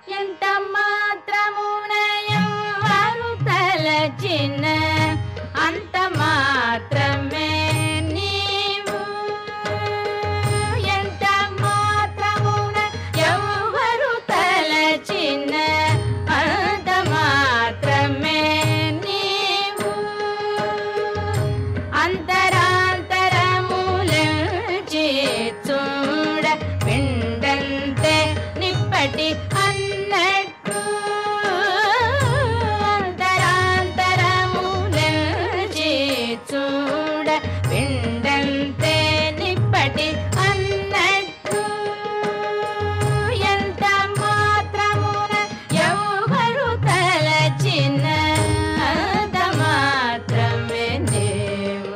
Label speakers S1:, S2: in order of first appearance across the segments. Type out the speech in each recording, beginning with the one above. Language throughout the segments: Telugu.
S1: ఎంత మాత్రమున ఎవ్వరు తలచిన అంత మాత్రమే నీవు ఎంత మాత్రమున ఎవ్వరు తలచిన అంత మాత్రమే నీవు అంతరాంతరములంచి చూడ పిండంతే నిప్పటి అన్నట్టు అంతరాంతరములంచి చూడ పిండంతే నిప్పటి అన్నట్టు ఎంత మాత్రమున ఎవరు తలచిన అంత మాత్రమే దేవు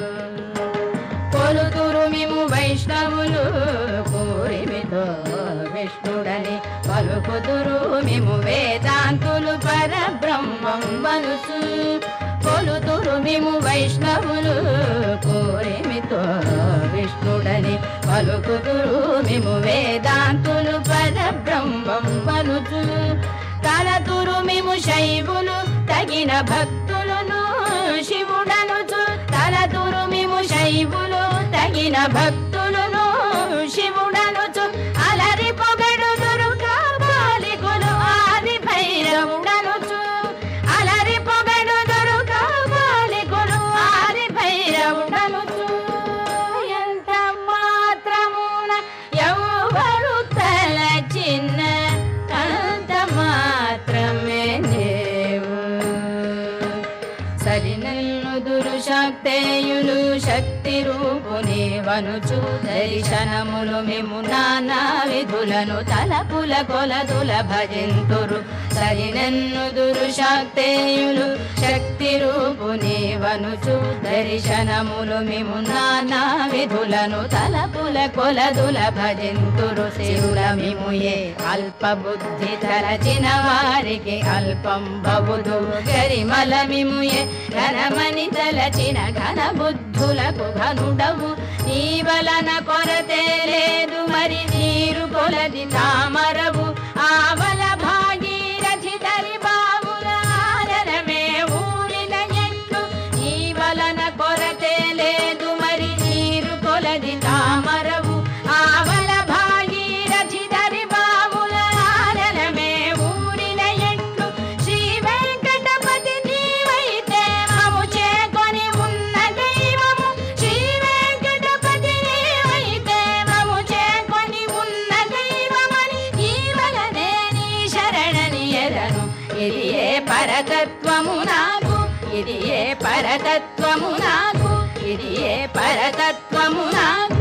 S1: కొలుతురు మేము వైష్ణవులు కోరిమితో విష్ణుడని పలుకుతురు మేము వేదాంతులు పరబ్రహ్మం వనుసు కొలుతురు మేము వైష్ణవులు కోరిమితో విష్ణుడని పలుకుతురు మేము వేదాంతులు పరబ్రహ్మం వనుచు తలతురు మేము శైవులు తగిన భక్తులను శివుడనుచు తలతురు మేము శైవులు తగిన భక్తులను శివుడనుచు అలరి పొగడు దుర్గాబాలికులు ఆది భైరవుడనుచు అలరి పొగడు దుర్గాబాలికులు ఆది భైరవుడనుచు ఎంత మాత్రమున ఎవరు తలచిన అంత మాత్రమే దేవు సరినల్లు దురుశక్తేయులు శక్తి రూపుని వనుచు దర్శనములు మేము నానా విధులను తలపుల కొలదుల భజింతురు సరినన్ను దురుశక్తేయులు శక్తి రూపుని వనుచు దర్శనములు మేము నానా విధులను తలపుల కొలదుల భజింతురు శివుల మిము ఏ అల్ప బుద్ధి తలచిన వారికి అల్పం బవుదు గరిమల మిము ఏ ఘనమని తలచిన ఘన బుద్ధులకు ఘనుడవు నీ వలన కొరతే లేదు మరి నీరు కొలది తామరవు ఆవల భాగీరథి తరి బావుల ఆదరమే ఊరిన ఎట్లు నీ వలన కొరతే లేదు మరి నీరు కొలది తామరవు ఆవల భాగీరథి తరి బావుల ఆదరమే ఊరిన ఎట్లు శ్రీ వెంకటపతి నీవైతే మము చేకొని ఉన్న దైవము శ్రీ వెంకటపతి నీవైతే మము చేకొని ఉన్న దైవమని ఈ వలనే నీ శరణని ఎరను ఇది ఏ పరతత్వము నాకు ఇది ఏ పరతత్వము నాకు ఇది ఏ పరతత్వము నాకు